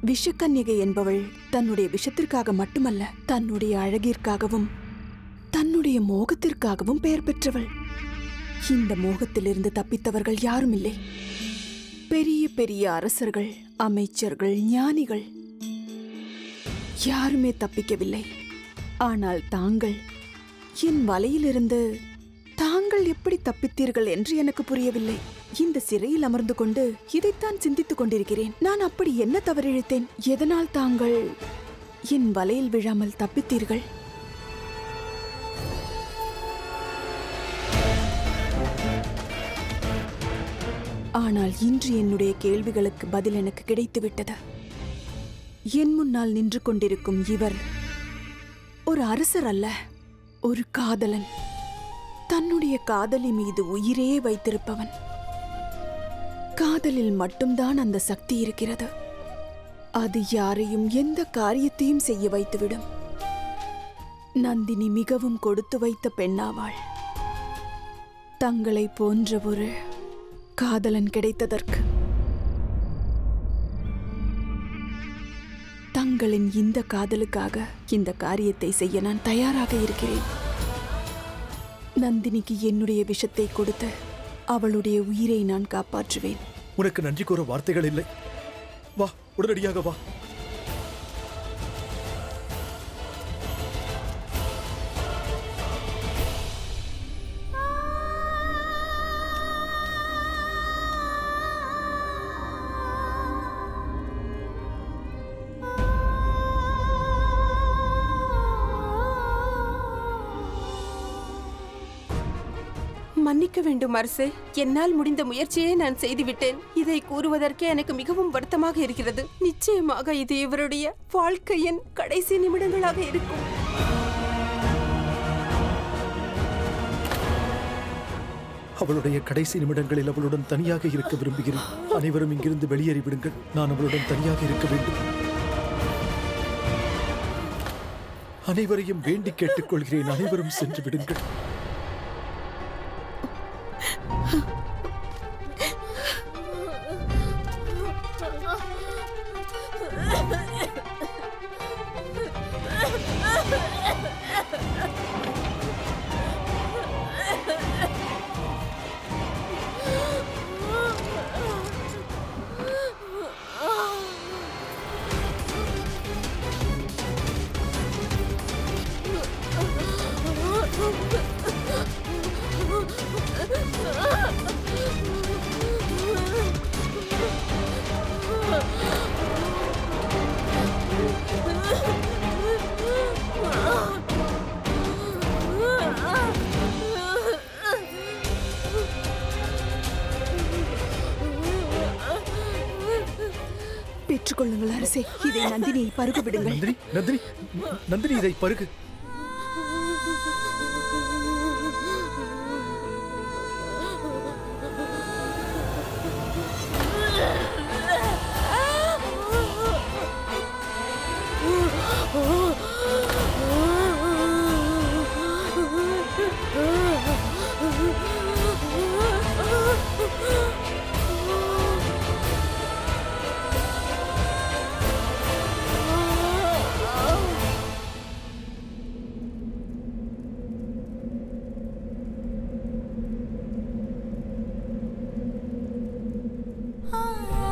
விஷக்கன்னிகை என்பவள் தன்னுடைய விஷத்திற்காக மட்டுமல்ல தன்னுடைய அழகிற்காகவும் தன்னுடைய மோகத்திற்காகவும் பெயர் பெற்றவள் இந்த மோகத்திலிருந்து தப்பித்தவர்கள் யாரும் இல்லை பெரிய பெரிய அரசர்கள் அமைச்சர்கள் ஞானிகள் யாருமே தப்பிக்கவில்லை ஆனால் தாங்கள் என் வலையிலிருந்து தாங்கள் எப்படி தப்பித்தீர்கள் என்று எனக்கு புரியவில்லை இந்த சிறையில் அமர்ந்து கொண்டு இதைத்தான் சிந்தித்துக் கொண்டிருக்கிறேன் நான் அப்படி என்ன தவறிழைத்தேன் எதனால் தாங்கள் என் வலையில் விழாமல் தப்பித்தீர்கள் ஆனால் இன்று என்னுடைய கேள்விகளுக்கு பதில் எனக்கு கிடைத்துவிட்டது என் முன்னால் நின்று கொண்டிருக்கும் இவர் ஒரு அரசர் அல்ல ஒரு காதலன் தன்னுடைய காதலி மீது உயிரே வைத்திருப்பவன் காதலில் மட்டும்தான் அந்த சக்தி இருக்கிறது அது யாரையும் எந்த காரியத்தையும் செய்ய வைத்துவிடும் நந்தினி மிகவும் கொடுத்து வைத்த பெண்ணாவாள் தங்களை போன்ற ஒரு காதலன் கிடைத்ததற்கு தங்களின் இந்த காதலுக்காக இந்த காரியத்தை செய்ய நான் தயாராக இருக்கிறேன் நந்தினிக்கு என்னுடைய விஷத்தை கொடுத்து அவளுடைய உயிரை நான் காப்பாற்றுவேன் உனக்கு நன்றி கூற வார்த்தைகள் இல்லை வா உடனடியாக வா மன்னிக்க வேண்டும் அரசே என்னால் முடிந்த முயற்சியை நான் செய்துவிட்டேன் இதை கூறுவதற்கே எனக்கு மிகவும் வருத்தமாக இருக்கிறது நிச்சயமாக இது இவருடைய வாழ்க்கையின் கடைசி நிமிடங்களாக இருக்கும் அவளுடைய கடைசி நிமிடங்களில் அவளுடன் தனியாக இருக்க விரும்புகிறேன் அனைவரும் இங்கிருந்து வெளியேறி விடுங்கள் நான் அவளுடன் தனியாக இருக்க வேண்டும் அனைவரையும் வேண்டி கேட்டுக்கொள்கிறேன் அனைவரும் சென்று விடுங்கள் பெற்றுக்கொள்ளுங்கள் அரசே இதை நந்தினியை பருக விடுங்கள் நந்தினி நந்தினி நந்தினி இதை பருகு ஆ